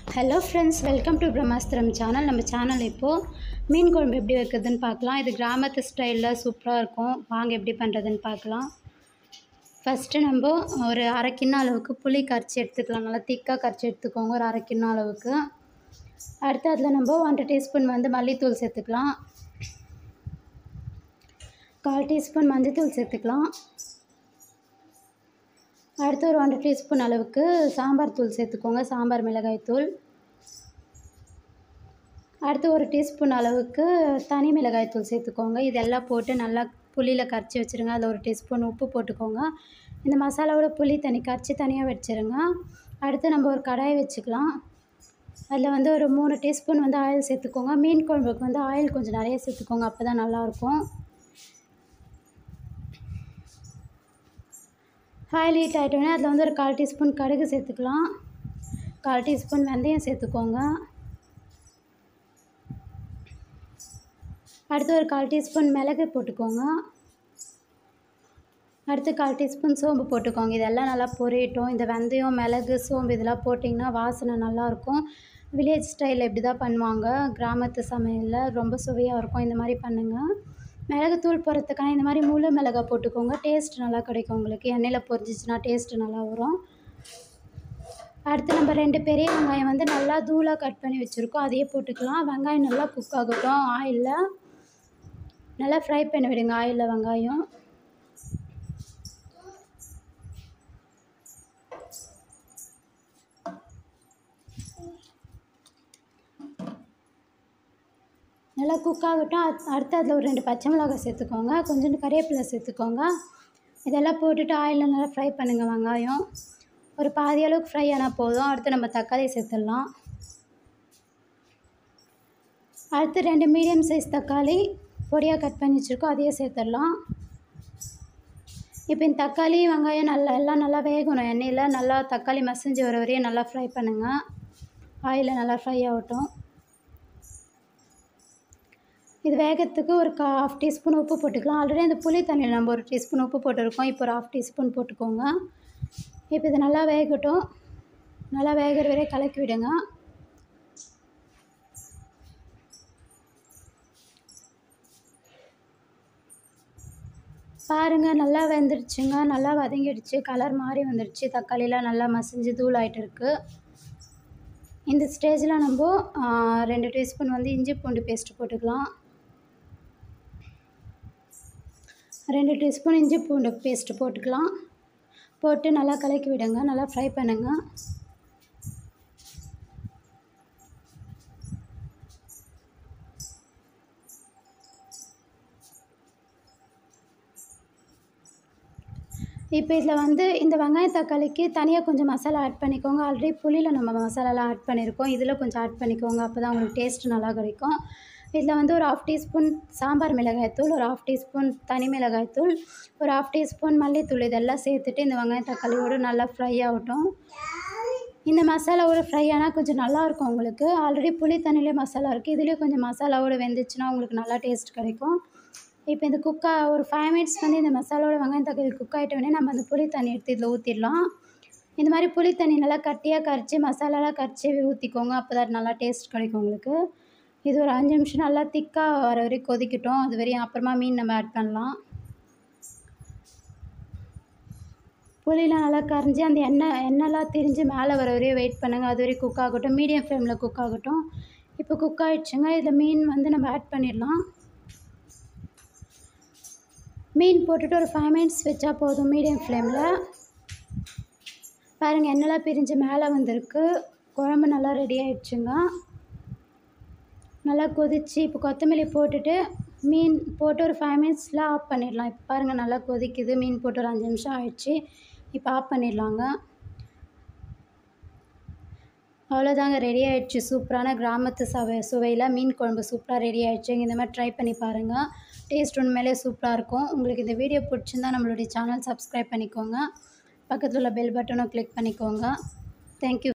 hello friends welcome to Brahmastram channel நம்ம channel இப்போது மீன் குழம்பு எப்படி வைக்கிறதுன்னு பார்க்கலாம் இது கிராமத்து ஸ்டைலில் சூப்பராக இருக்கும் வாங்க எப்படி பண்ணுறதுன்னு பார்க்கலாம் ஃபஸ்ட்டு நம்ம ஒரு அரை கிண்ணம் அளவுக்கு புளி கரைச்சி எடுத்துக்கலாம் நல்லா திக்காக கரைச்சி எடுத்துக்கோங்க ஒரு அரை கிண்ணம் அளவுக்கு அடுத்து அதில் நம்ம ஒன்றரை டீஸ்பூன் வந்து மல்லித்தூள் சேர்த்துக்கலாம் கால் டீஸ்பூன் மஞ்சள்தூள் சேர்த்துக்கலாம் அடுத்து ஒரு ஒன்றரை டீஸ்பூன் அளவுக்கு சாம்பார் தூள் சேர்த்துக்கோங்க சாம்பார் மிளகாய் தூள் அடுத்து ஒரு டீஸ்பூன் அளவுக்கு தனி மிளகாய் தூள் சேர்த்துக்கோங்க இதெல்லாம் போட்டு நல்லா புளியில் கரைச்சி வச்சுருங்க அதில் ஒரு டீஸ்பூன் உப்பு போட்டுக்கோங்க இந்த மசாலாவோட புளி தனி கரைச்சி தனியாக வச்சுருங்க அடுத்து நம்ம ஒரு கடாய் வச்சுக்கலாம் அதில் வந்து ஒரு மூணு டீஸ்பூன் வந்து ஆயில் சேர்த்துக்கோங்க மீன் குழம்புக்கு வந்து ஆயில் கொஞ்சம் நிறைய சேர்த்துக்கோங்க அப்போ தான் நல்லாயிருக்கும் ஆயில் ஹீட் ஆகிட்டோன்னே அதில் வந்து ஒரு கால் டீஸ்பூன் கடுகு சேர்த்துக்கலாம் கால் டீஸ்பூன் வெந்தயம் சேர்த்துக்கோங்க அடுத்து ஒரு கால் டீஸ்பூன் மிளகு போட்டுக்கோங்க அடுத்து கால் டீஸ்பூன் சோம்பு போட்டுக்கோங்க இதெல்லாம் நல்லா பொரியட்டும் இந்த வெந்தயம் மிளகு சோம்பு இதெல்லாம் போட்டிங்கன்னா வாசனை நல்லாயிருக்கும் வில்லேஜ் ஸ்டைலில் இப்படி தான் பண்ணுவாங்க கிராமத்து சமையலில் ரொம்ப சுவையாக இருக்கும் இந்த மாதிரி பண்ணுங்கள் மிளகுத்தூள் போடுறதுக்கான இந்த மாதிரி முழு மிளகா போட்டுக்கோங்க டேஸ்ட் நல்லா கிடைக்கும் உங்களுக்கு எண்ணெயில் பொரிஞ்சிச்சின்னா டேஸ்ட்டு நல்லா வரும் அடுத்து நம்ம ரெண்டு பெரிய வெங்காயம் வந்து நல்லா தூளாக கட் பண்ணி வச்சுருக்கோம் அதையே போட்டுக்கலாம் வெங்காயம் நல்லா குக் ஆகட்டும் ஆயிலில் நல்லா ஃப்ரை பண்ணி விடுங்க ஆயிலில் வெங்காயம் நல்லா குக் ஆகட்டும் அத்- அடுத்து அதில் ஒரு ரெண்டு பச்சை மிளகாய் சேர்த்துக்கோங்க கொஞ்சோண்டு கறிவேப்பிலை சேர்த்துக்கோங்க இதெல்லாம் போட்டுட்டு ஆயிலில் நல்லா ஃப்ரை பண்ணுங்கள் வெங்காயம் ஒரு பாதி அளவுக்கு ஃப்ரை ஆனால் போதும் அடுத்து நம்ம தக்காளி சேர்த்துடலாம் அடுத்து ரெண்டு மீடியம் சைஸ் தக்காளி பொடியாக கட் பண்ணி வச்சுருக்கோம் அதையே சேர்த்துடலாம் இப்போ இந்த தக்காளி வெங்காயம் நல்லா எல்லாம் நல்லா வேகணும் எண்ணெயில் நல்லா தக்காளி மசிஞ்சு வர வரையும் நல்லா ஃப்ரை பண்ணுங்கள் ஆயிலில் நல்லா ஃப்ரை ஆகட்டும் இது வேகத்துக்கு ஒரு கா ஹாஃப் டீஸ்பூன் உப்பு போட்டுக்கலாம் ஆல்ரெடி அந்த புளி தண்ணியில் நம்ம ஒரு டீஸ்பூன் உப்பு போட்டிருக்கோம் இப்போ ஒரு ஹாஃப் டீஸ்பூன் போட்டுக்கோங்க இப்போ இது நல்லா வேகட்டும் நல்லா வேகிற வரை கலக்கி விடுங்க பாருங்கள் நல்லா வெந்துடுச்சுங்க நல்லா வதங்கிடுச்சு கலர் மாறி வந்துடுச்சு தக்காளிலாம் நல்லா மசிஞ்சு தூள் ஆகிட்டு இருக்கு இந்த ஸ்டேஜில் நம்ம ஆ, ரெண்டு டீஸ்பூன் வந்து இஞ்சி பூண்டு பேஸ்ட் போட்டுக்கலாம் ரெண்டு டீஸ்பூன் இஞ்சி பூண்டு பேஸ்ட்டு போட்டுக்கலாம் போட்டு நல்லா கலக்கி விடுங்க நல்லா ஃப்ரை பண்ணுங்கள் இப்போ இதில் வந்து இந்த வெங்காய தக்காளிக்கு தனியாக கொஞ்சம் மசாலா ஆட் பண்ணிக்கோங்க ஆல்ரெடி புளியில் நம்ம மசாலாலாம் ஆட் பண்ணியிருக்கோம் இதில் கொஞ்சம் ஆட் பண்ணிக்கோங்க அப்போ தான் உங்களுக்கு டேஸ்ட் நல்லா கிடைக்கும் இதில் வந்து ஒரு ஆஃப் டீஸ்பூன் சாம்பார் மிளகாய்த்தூள் ஒரு ஆஃப் டீஸ்பூன் தனி மிளகாய்த்தூள் ஒரு ஆஃப் டீஸ்பூன் மல்லித்தூள் இதெல்லாம் சேர்த்துட்டு இந்த வெங்காய தக்காளியோடு நல்லா ஃப்ரை ஆகட்டும் இந்த மசாலாவோட ஃப்ரை ஆனால் கொஞ்சம் நல்லாயிருக்கும் உங்களுக்கு ஆல்ரெடி புளி தண்ணியிலே மசாலா இருக்குது இதுலேயும் கொஞ்சம் மசாலாவோட வெந்துச்சுன்னா உங்களுக்கு நல்லா டேஸ்ட் கிடைக்கும் இப்போ இந்த குக்கா ஒரு ஃபைவ் மினிட்ஸ் வந்து இந்த மசாலாவோட வெங்காயம் தக்காளி குக் ஆகிட்டோடனே நம்ம அந்த புளி தண்ணி எடுத்து இதில் ஊற்றிடலாம் இந்த மாதிரி புளி தண்ணி நல்லா கட்டியாக கரைச்சி மசாலாலாம் கரைச்சி ஊற்றிக்கோங்க அப்போ தான் நல்லா டேஸ்ட் கிடைக்கும் உங்களுக்கு இது ஒரு அஞ்சு நிமிஷம் நல்லா திக்காக வர வரையும் கொதிக்கட்டும் அது வரையும் அப்புறமா மீன் நம்ம ஆட் பண்ணலாம் புளிலாம் நல்லா கரைஞ்சி அந்த எண்ணெய் எண்ணெய்லாம் திரிஞ்சு மேலே வர வரையும் வெயிட் பண்ணுங்கள் அது வரையும் குக் ஆகட்டும் மீடியம் ஃப்ளேமில் குக் ஆகட்டும் இப்போ குக் ஆகிடுச்சுங்க இதில் மீன் வந்து நம்ம ஆட் பண்ணிடலாம் மீன் போட்டுட்டு ஒரு ஃபைவ் மினிட்ஸ் வச்சா போதும் மீடியம் ஃப்ளேமில் பாருங்கள் எண்ணெய்லாம் பிரிஞ்சு மேலே வந்திருக்கு குழம்பு நல்லா ரெடி ஆயிடுச்சுங்க நல்லா கொதிச்சு இப்போ கொத்தமல்லி போட்டுட்டு மீன் போட்டு ஒரு ஃபைவ் மினிட்ஸில் ஆஃப் பண்ணிடலாம் இப்போ பாருங்கள் நல்லா கொதிக்குது மீன் போட்டு ஒரு அஞ்சு நிமிஷம் ஆயிடுச்சு இப்போ ஆஃப் பண்ணிடலாங்க அவ்வளோதாங்க ரெடி ஆயிடுச்சு சூப்பரான கிராமத்து சவை சுவையில் மீன் குழம்பு சூப்பராக ரெடி ஆயிடுச்சு இந்த மாதிரி ட்ரை பண்ணி பாருங்கள் டேஸ்ட் உண்மையிலே சூப்பராக இருக்கும் உங்களுக்கு இந்த வீடியோ பிடிச்சிருந்தா நம்மளுடைய சேனல் சப்ஸ்கிரைப் பண்ணிக்கோங்க பக்கத்தில் உள்ள பெல் பட்டனும் கிளிக் பண்ணிக்கோங்க தேங்க்யூ